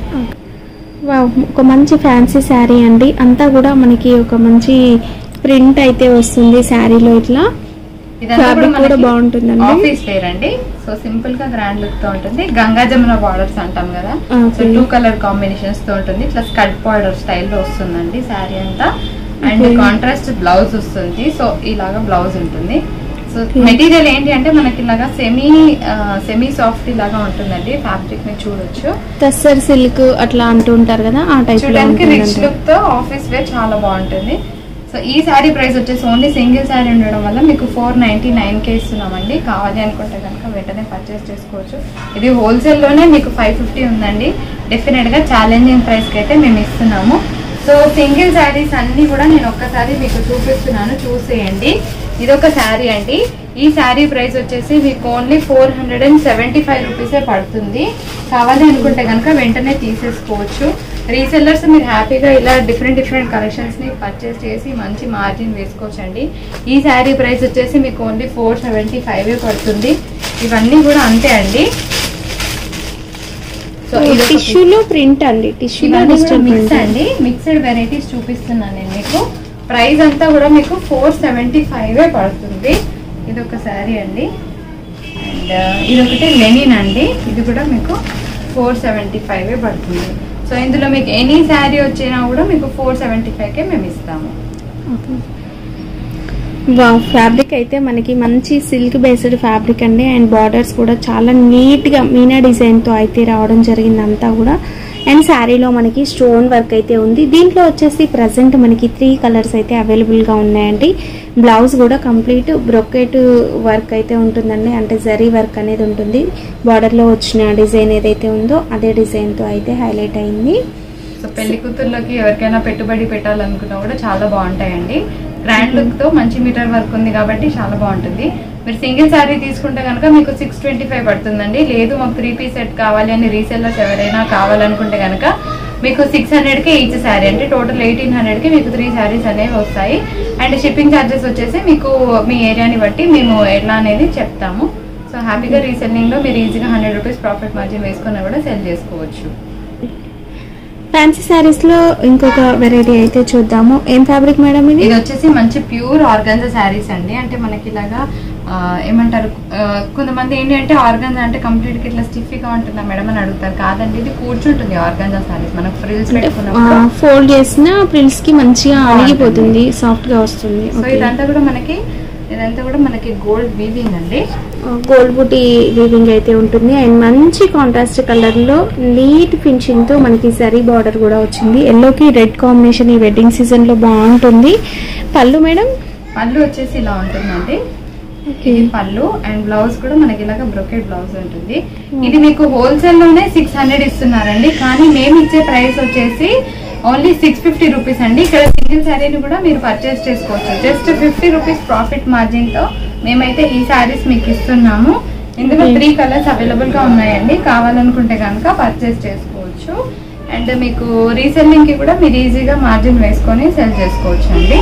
[SPEAKER 1] వావ్ ఒక మంచి ఫ్యాన్సీ శారీ అండి అంతా కూడా మనకి ఒక మంచి ప్రింట్ అయితే వస్తుంది శారీలో ఇట్లా
[SPEAKER 2] ఇదంతా
[SPEAKER 1] Fabric
[SPEAKER 2] మనకి
[SPEAKER 1] కూడా బాగుంటుందండి.
[SPEAKER 2] ఆఫీస్ వేర్ అండి సో సింపుల్ గా గ్రాండ్ లుక్ తో ఉంటుంది గంగా జమున బార్డర్స్ అంటాం కదా so
[SPEAKER 1] Okay.
[SPEAKER 2] Two colour combinations తో ఉంటుంది ఇట్లా స్కట్ బార్డర్ స్టైల్లో వస్తుందండి శారీ అంతా అండ్
[SPEAKER 1] Okay.
[SPEAKER 2] కాంట్రాస్ట్ బ్లౌజ్ వస్తుంది సో ఇలాగా బ్లౌజ్ ఉంటుంది సో
[SPEAKER 1] Okay.
[SPEAKER 2] మెటీరియల్ ఏంటి అంటే మనకి ఇలాగా సెమీ సెమీ సాఫ్ట్ ఇలాగా ఉంటుందండి ఫ్యాబ్రిక్ ని చూడొచ్చు
[SPEAKER 1] టస్సర్ సిల్క్ అట్లా అంటూ ఉంటారు కదా ఆ టైప్ లో
[SPEAKER 2] చూడడానికి రిచ్
[SPEAKER 1] ఉంటుందండి.
[SPEAKER 2] లుక్ తో ఆఫీస్ వేర్ చాలా బాగుంటుంది సో ఈ శారీ ప్రైస్ వచ్చేసి ఓన్లీ సింగిల్ శారీ ఉండడం వల్ల మీకు ఫోర్ నైన్టీ నైన్ కే ఇస్తున్నామండి కావాలి అనుకుంటే కనుక వెంటనే పర్చేస్ చేసుకోవచ్చు ఇది హోల్సేల్ లోనే మీకు ఫైవ్ ఫిఫ్టీ ఉందండి డెఫినెట్ గా ఛాలెంజింగ్ ప్రైస్ కి అయితే మేము ఇస్తున్నాము సో సింగిల్ శారీస్ అన్ని కూడా నేను ఒక్కసారి మీకు చూపిస్తున్నాను చూసేయండి ఇది ఒక శారీ అండి ఈ శారీ ప్రైస్ వచ్చేసి మీకు only four hundred and seventy five రూపీసే పడుతుంది కావాలి అనుకుంటే కనుక వెంటనే తీసేసుకోవచ్చు రీసెల్లర్స్ మీరు హ్యాపీగా ఇలా డిఫరెంట్ డిఫరెంట్ కలెక్షన్స్ ని పర్చేస్ చేసి మంచి మార్జిన్ వేసుకోవచ్చండి ఈ శారీ ప్రైస్ వచ్చేసి మీకు ఓన్లీ ఫోర్ సెవెంటీ ఫైవ్ పడుతుంది ఇవన్నీ కూడా అంతే అండి సో ఇది
[SPEAKER 1] టిష్యూలో ప్రింట్ అండి టిష్యూలో
[SPEAKER 2] ఇవన్నీ కూడా
[SPEAKER 1] డిజిటల్
[SPEAKER 2] మిక్స్
[SPEAKER 1] ప్రింట్
[SPEAKER 2] అండి మిక్స్డ్ వెరైటీస్ చూపిస్తున్నాను నేను మీకు ప్రైస్ అంతా కూడా మీకు ఫోర్ సెవెంటీ ఫైవ్ పడుతుంది ఇది ఒక శారీ అండి అండ్ ఇది ఒకటి లెనిన్ అండి ఇది కూడా మీకు ఫోర్ సెవెంటీ ఫైవ్ పడుతుంది సో ఇందులో మీకు ఎనీ శారీ వచ్చినా కూడా మీకు ఫోర్ సెవెంటీ ఫైవ్కే మేము ఇస్తాము
[SPEAKER 1] వావ్ ఫ్యాబ్రిక్ అయితే మనకి మంచి సిల్క్ బేస్డ్ ఫ్యాబ్రిక్ అండి అండ్ బార్డర్స్ కూడా చాలా నీట్ గా మీనా డిజైన్ తో అయితే రావడం జరిగింది అంతా కూడా అండ్ శారీలో మనకి స్టోన్ వర్క్ అయితే ఉంది దీంట్లో వచ్చేసి ప్రజెంట్ మనకి త్రీ కలర్స్ అయితే అవైలబుల్ గా ఉన్నాయండి బ్లౌజ్ కూడా కంప్లీట్ బ్రొకెట్ వర్క్ అయితే ఉంటుందండి అంటే జరీ వర్క్ అనేది ఉంటుంది బార్డర్ లో వచ్చిన డిజైన్ ఏదైతే ఉందో అదే డిజైన్ తో అయితే హైలైట్ అయింది
[SPEAKER 2] సో పెళ్లి కూతుర్లోకి ఎవరికైనా పెట్టుబడి పెట్టాలనుకున్నా కూడా చాలా బాగుంటాయండి గ్రాండ్ లుక్ తో మంచి మీటర్ వర్క్ ఉంది కాబట్టి చాలా బాగుంటుంది మీరు సింగిల్ శారీ తీసుకుంటే కనుక మీకు సిక్స్ ట్వంటీ ఫైవ్ పడుతుందండి లేదు మాకు త్రీ పీస్ సెట్ కావాలి అని రీసెల్లర్స్ ఎవరైనా కావాలనుకుంటే కనుక మీకు సిక్స్ హండ్రెడ్కి ఈచ్ శారీ అంటే టోటల్ ఎయిటీన్ హండ్రెడ్కి మీకు త్రీ శారీస్ అనేవి వస్తాయి అండ్ షిప్పింగ్ ఛార్జెస్ వచ్చేసి మీకు మీ ఏరియాని బట్టి మేము ఎట్లా అనేది చెప్తాము సో హ్యాపీగా రీసెల్లింగ్లో మీరు ఈజీగా హండ్రెడ్ రూపీస్ ప్రాఫిట్ మార్జిన్ వేసుకుని కూడా సెల్ చేసుకోవచ్చు
[SPEAKER 1] ఫ్యాన్సీ శారీస్ లో ఇంకొక వెరైటీ అయితే చూద్దాము ఏం ఫ్యాబ్రిక్ మేడం ఇది
[SPEAKER 2] ఇది వచ్చేసి మంచి ప్యూర్ ఆర్గన్జా శారీస్ అండి అంటే మనకి ఇలాగా ఆ, ఏమంటారు ఆ, కొంతమంది ఏంటి అంటే ఆర్గన్స్ అంటే కంప్లీట్ గా ఇట్లా స్టిఫీగా ఉంటుందా మేడం అని అడుగుతారు కాదండి ఇది కూర్చుంటుంది ఆర్గన్జా సారీస్ మనకు ఫ్రిల్స్ పెట్టుకున్నప్పుడు
[SPEAKER 1] ఫోల్డ్ చేసిన ప్రిల్స్ కి మంచిగా అణిగిపోతుంది సాఫ్ట్ గా వస్తుంది
[SPEAKER 2] సో ఇదంతా కూడా మనకి ఇదంతా కూడా మనకి గోల్డ్ వీవింగ్ అండి
[SPEAKER 1] గోల్డ్ బుటీ వీవింగ్ అయితే ఉంటుంది అండ్ మంచి కాంట్రాస్ట్ కలర్ లో నీట్ ఫినిషింగ్ తో మనకి సరీ బార్డర్ కూడా వచ్చింది ఎల్లోకి రెడ్ కాంబినేషన్ ఈ వెడ్డింగ్ సీజన్ లో బాగుంటుంది పళ్ళు మేడం
[SPEAKER 2] పళ్ళు వచ్చేసి ఇలా ఉంటుందండి ఇది పళ్ళు అండ్ బ్లౌజ్ కూడా మనకి ఇలాగ బ్రొకెట్ బ్లౌజ్ ఉంటుంది ఇది మీకు హోల్సేల్ లోనే సిక్స్ హండ్రెడ్ ఇస్తున్నారండి కానీ మేము ఇచ్చే ప్రైస్ వచ్చేసి ఓన్లీ సిక్స్ ఫిఫ్టీ రూపీస్ అండి ఇక్కడ సింగిల్ శారీని కూడా మీరు పర్చేస్ చేసుకోవచ్చు just fifty rupees profit margin తో మేమైతే ఈ శారీస్ మీకు ఇస్తున్నాము ఇందులో
[SPEAKER 1] Okay.
[SPEAKER 2] త్రీ కలర్స్ అవైలబుల్ గా ఉన్నాయండి కావాలనుకుంటే కనుక పర్చేస్ చేసుకోవచ్చు అండ్ మీకు రీసెల్లింగ్ కి కూడా మీరు ఈజీగా మార్జిన్ వేసుకొని సెల్ చేసుకోవచ్చు అండి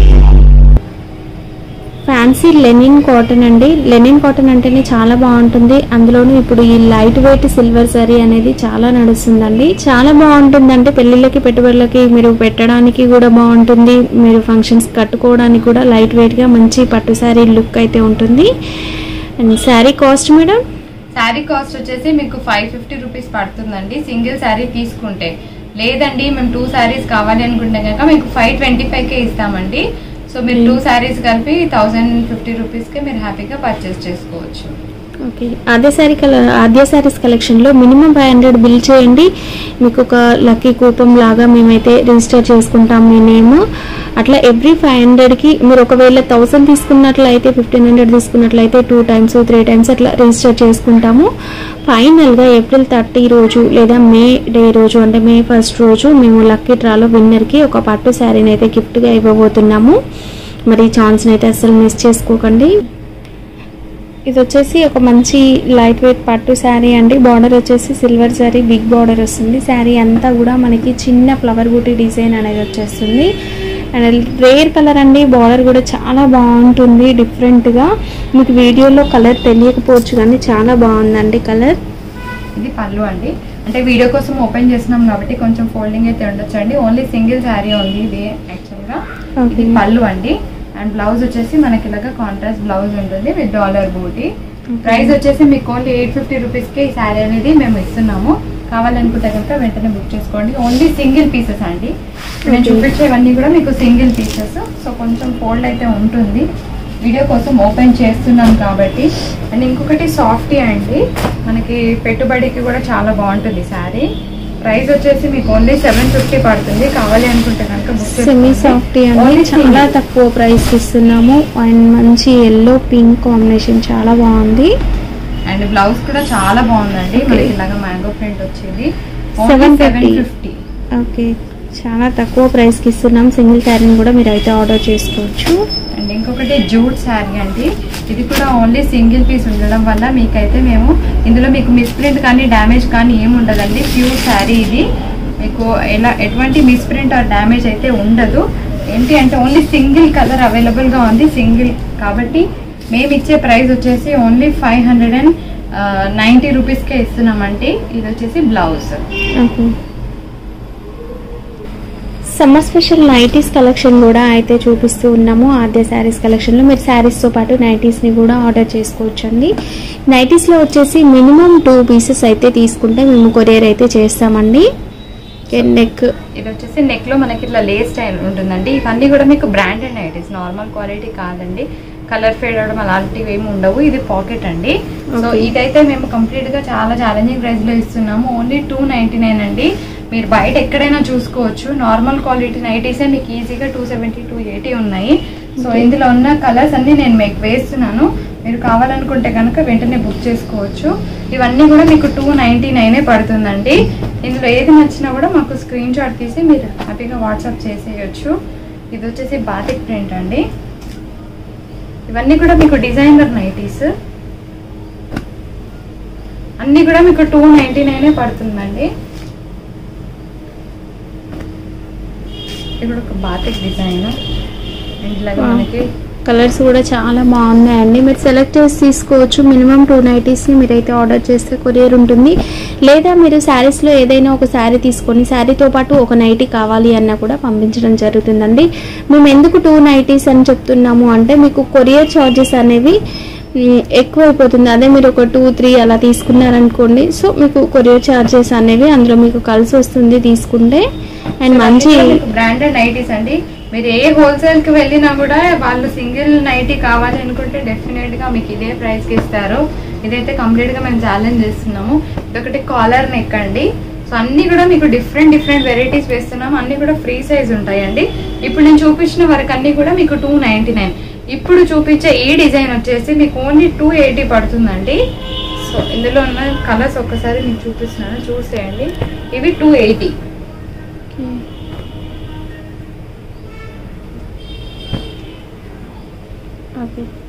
[SPEAKER 1] ఫ్యాన్సీ లెనిన్ కాటన్ అండి లెనిన్ కాటన్ అంటేనే చాలా బాగుంటుంది అందులోనూ ఇప్పుడు ఈ లైట్ వెయిట్ సిల్వర్ సరీ అనేది చాలా నడుస్తుందండి చాలా బాగుంటుంది అంటే పెళ్ళిళ్ళకి పెట్టుబడులకి మీరు పెట్టడానికి కూడా బాగుంటుంది మీరు ఫంక్షన్స్ కట్టుకోవడానికి కూడా లైట్ వెయిట్ గా మంచి పట్టు శారీ లుక్ అయితే ఉంటుంది and sari cost madam
[SPEAKER 2] sari cost వచ్చేసి మీకు ఫైవ్ ఫిఫ్టీ రూపీస్ పడుతుందండి సింగిల్ శారీ తీసుకుంటే లేదండి మేము టూ శారీస్ కావాలి అనుకుంటే కనుక మీకు ఫైవ్ ట్వంటీ ఫైవ్కే ఇస్తామండి సో మీరు టూ శారీస్ కలిపి థౌసండ్ ఫిఫ్టీ రూపీస్కే మీరు హ్యాపీగా పర్చేస్ చేసుకోవచ్చు
[SPEAKER 1] ఓకే అదే శారీ కలర్ అదే శారీస్ కలెక్షన్లో మినిమం ఫైవ్ హండ్రెడ్ బిల్ చేయండి మీకు ఒక లక్కీ కూపం లాగా మేమైతే రిజిస్టర్ చేసుకుంటాం మీ నేమ్ అట్లా ఎవ్రీ ఫైవ్ హండ్రెడ్కి మీరు ఒకవేళ థౌసండ్ తీసుకున్నట్లయితే ఫిఫ్టీన్ హండ్రెడ్ తీసుకున్నట్లయితే టూ టైమ్స్ త్రీ టైమ్స్ అట్లా రిజిస్టర్ చేసుకుంటాము ఫైనల్గా ఏప్రిల్ థర్టీ రోజు లేదా మే డే రోజు అంటే మే ఫస్ట్ రోజు మేము లక్కీ డ్రాలో విన్నర్కి ఒక పట్టు శారీని అయితే గిఫ్ట్గా ఇవ్వబోతున్నాము మరి ఈ ఛాన్స్ని అయితే అసలు మిస్ చేసుకోకండి ఇది వచ్చేసి ఒక మంచి లైట్ వెయిట్ పట్టు శారీ అండి బార్డర్ వచ్చేసి సిల్వర్ శారీ బిగ్ బార్డర్ వస్తుంది శారీ అంతా కూడా మనకి చిన్న ఫ్లవర్ బూటీ డిజైన్ అనేది వచ్చేస్తుంది అండ్ రేర్ కలర్ అండి బార్డర్ కూడా చాలా బాగుంటుంది డిఫరెంట్గా మీకు వీడియోలో కలర్ తెలియకపోవచ్చు కానీ చాలా బాగుందండి కలర్
[SPEAKER 2] ఇది పళ్ళు అండి అంటే వీడియో కోసం ఓపెన్ చేస్తున్నాం కాబట్టి కొంచెం ఫోల్డింగ్ అయితే ఉండొచ్చు అండి ఓన్లీ సింగిల్ శారీ ఉంది ఇది యాక్చువల్గా ఇది
[SPEAKER 1] Okay.
[SPEAKER 2] పళ్ళు అండి అండ్ బ్లౌజ్ వచ్చేసి మనకి ఇలాగా కాంట్రాస్ట్ బ్లౌజ్ ఉంటుంది విత్ డాలర్ బూటీ ప్రైస్ వచ్చేసి మీకు ఓన్లీ ఎయిట్ ఫిఫ్టీ రూపీస్కి ఈ శారీ అనేది మేము ఇస్తున్నాము కావాలనుకుంటే కనుక వెంటనే బుక్ చేసుకోండి ఓన్లీ సింగిల్ పీసెస్ అండి నేను
[SPEAKER 1] Okay.
[SPEAKER 2] చూపించేవన్నీ కూడా మీకు సింగిల్ పీసెస్ సో కొంచెం ఫోల్డ్ అయితే ఉంటుంది వీడియో కోసం ఓపెన్ చేస్తున్నాం కాబట్టి అండ్ ఇంకొకటి సాఫ్టీ అండి మనకి పెట్టుబడికి కూడా చాలా బాగుంటుంది శారీ ప్రైస్ వచ్చేసి మీకు ఓన్లీ సెవెన్ ఫిఫ్టీ పడుతుంది కావాలి అనుకుంటే కనుక బుక్
[SPEAKER 1] సెమీ సాఫ్టీ అండి
[SPEAKER 2] Only
[SPEAKER 1] చాలా
[SPEAKER 2] single.
[SPEAKER 1] తక్కువ ప్రైస్ ఇస్తున్నాము అండ్ మంచి ఎల్లో పింక్ కాంబినేషన్ చాలా బాగుంది
[SPEAKER 2] అండ్ బ్లౌజ్ కూడా చాలా బాగుందండి
[SPEAKER 1] Okay.
[SPEAKER 2] మనకి ఇలాగా మ్యాంగో ప్రింట్ వచ్చేది
[SPEAKER 1] Seven
[SPEAKER 2] seven
[SPEAKER 1] fifty.
[SPEAKER 2] Fifty
[SPEAKER 1] okay చాలా తక్కువ ప్రైస్కి ఇస్తున్నాం సింగిల్ శారీని కూడా మీరు అయితే ఆర్డర్ చేసుకోవచ్చు
[SPEAKER 2] అండ్ ఇంకొకటి జూట్ శారీ అండి ఇది కూడా ఓన్లీ సింగిల్ పీస్ ఉండడం వల్ల మీకైతే మేము ఇందులో మీకు మిస్ప్రింట్ కానీ డ్యామేజ్ కానీ ఏమి ఉండదండి ప్యూర్ శారీ ఇది మీకు ఎలా ఎటువంటి మిస్ప్రింట్ ఆర్ డ్యామేజ్ అయితే ఉండదు ఏంటి అంటే ఓన్లీ సింగిల్ కలర్ అవైలబుల్గా ఉంది సింగిల్ కాబట్టి మేము ఇచ్చే ప్రైస్ వచ్చేసి only five hundred and ninety రూపీస్కే ఇస్తున్నామండి ఇది వచ్చేసి blouse
[SPEAKER 1] okay summer special nighties collection కూడా అయితే చూపిస్తూ ఉన్నాము ఆద్య శారీస్ కలెక్షన్లో మీరు శారీస్తో పాటు నైటీస్ని కూడా ఆర్డర్ చేసుకోవచ్చండి నైటీస్లో వచ్చేసి మినిమం టూ పీసెస్ అయితే తీసుకుంటే మేము కొరియర్ అయితే చేస్తామండి నెక్
[SPEAKER 2] ఇది వచ్చేసి నెక్ లో మనకి ఇట్లా లేస్ స్టైల్ ఉంటుందండి ఇవన్నీ కూడా మీకు బ్రాండెడ్ ఐటీస్ నార్మల్ క్వాలిటీ కాదండి కలర్ ఫేడ్ అవడం అలాంటివి ఏమి ఉండవు ఇది పాకెట్ అండి సో
[SPEAKER 1] Okay.
[SPEAKER 2] ఇదైతే మేము కంప్లీట్ గా చాలా ఛాలెంజింగ్ ప్రైస్ లో ఇస్తున్నాము ఓన్లీ టూ నైన్టీ నైన్ అండి మీరు బయట ఎక్కడైనా చూసుకోవచ్చు నార్మల్ క్వాలిటీ నైటీసే మీకు ఈజీగా టూ సెవెంటీ టూ ఎయిటీ ఉన్నాయి సో
[SPEAKER 1] Okay.
[SPEAKER 2] ఇందులో ఉన్న కలర్స్ అన్ని నేను మీకు వేస్తున్నాను మీరు కావాలనుకుంటే కనుక వెంటనే బుక్ చేసుకోవచ్చు ఇవన్నీ కూడా మీకు టూ నైంటీ నైనే పడుతుందండి ఇందులో ఏది నచ్చినా కూడా మాకు స్క్రీన్ షాట్ తీసి మీరు హ్యాపీగా వాట్సాప్ చేసేయచ్చు ఇది వచ్చేసి బాటిక్ ప్రింట్ అండి ఇవన్నీ కూడా మీకు డిజైనర్ నైటీస్ అన్నీ కూడా మీకు టూ నైంటీ నైనే పడుతుందండి ఇప్పుడు ఒక బాతిక్ డిజైన్ అండ్ ఇలాగ
[SPEAKER 1] Wow.
[SPEAKER 2] మనకి
[SPEAKER 1] కలర్స్ కూడా చాలా బాగున్నాయండి మీరు సెలెక్ట్ చేసి తీసుకోవచ్చు మినిమం టూ నైటీస్ని మీరైతే ఆర్డర్ చేస్తే కొరియర్ ఉంటుంది లేదా మీరు శారీస్లో ఏదైనా ఒక శారీ తీసుకొని శారీతో పాటు ఒక నైటీ కావాలి అన్నా కూడా పంపించడం జరుగుతుందండి మేము ఎందుకు టూ నైటీస్ అని చెప్తున్నాము అంటే మీకు కొరియర్ ఛార్జెస్ అనేవి మ్, ఎక్కువ అయిపోతుంది అదే మీరు ఒక టూ త్రీ అలా తీసుకున్నారనుకోండి సో మీకు కొరియర్ ఛార్జెస్ అనేవి అందులో మీకు కలిసి వస్తుంది తీసుకుంటే అండ్ మంచి
[SPEAKER 2] బ్రాండెడ్ నైటీస్ అండి మీరు ఏ హోల్సేల్ కి వెళ్ళినా కూడా వాళ్ళు సింగిల్ నైటీ కావాలి అనుకుంటే డెఫినెట్ గా మీకు ఇదే ప్రైస్ కి ఇస్తారు ఇదైతే కంప్లీట్ గా మేము ఛాలెంజ్ చేస్తున్నాము ఇదొకటి కాలర్ నెక్ అండి సో అన్ని కూడా మీకు డిఫరెంట్ డిఫరెంట్ వెరైటీస్ వేస్తున్నాం అన్ని కూడా ఫ్రీ సైజ్ ఉంటాయండి ఇప్పుడు నేను చూపించిన వరకు అన్ని కూడా మీకు టూ నైన్టీ నైన్ ఇప్పుడు చూపించే ఈ డిజైన్ వచ్చేసి మీకు ఓన్లీ టూ ఎయిటీ పడుతుందండి సో ఇందులో ఉన్న కలర్స్ ఒక్కసారి మీకు చూపిస్తున్నాను చూసేయండి ఇవి టూ ఎయిటీ
[SPEAKER 1] ఓకే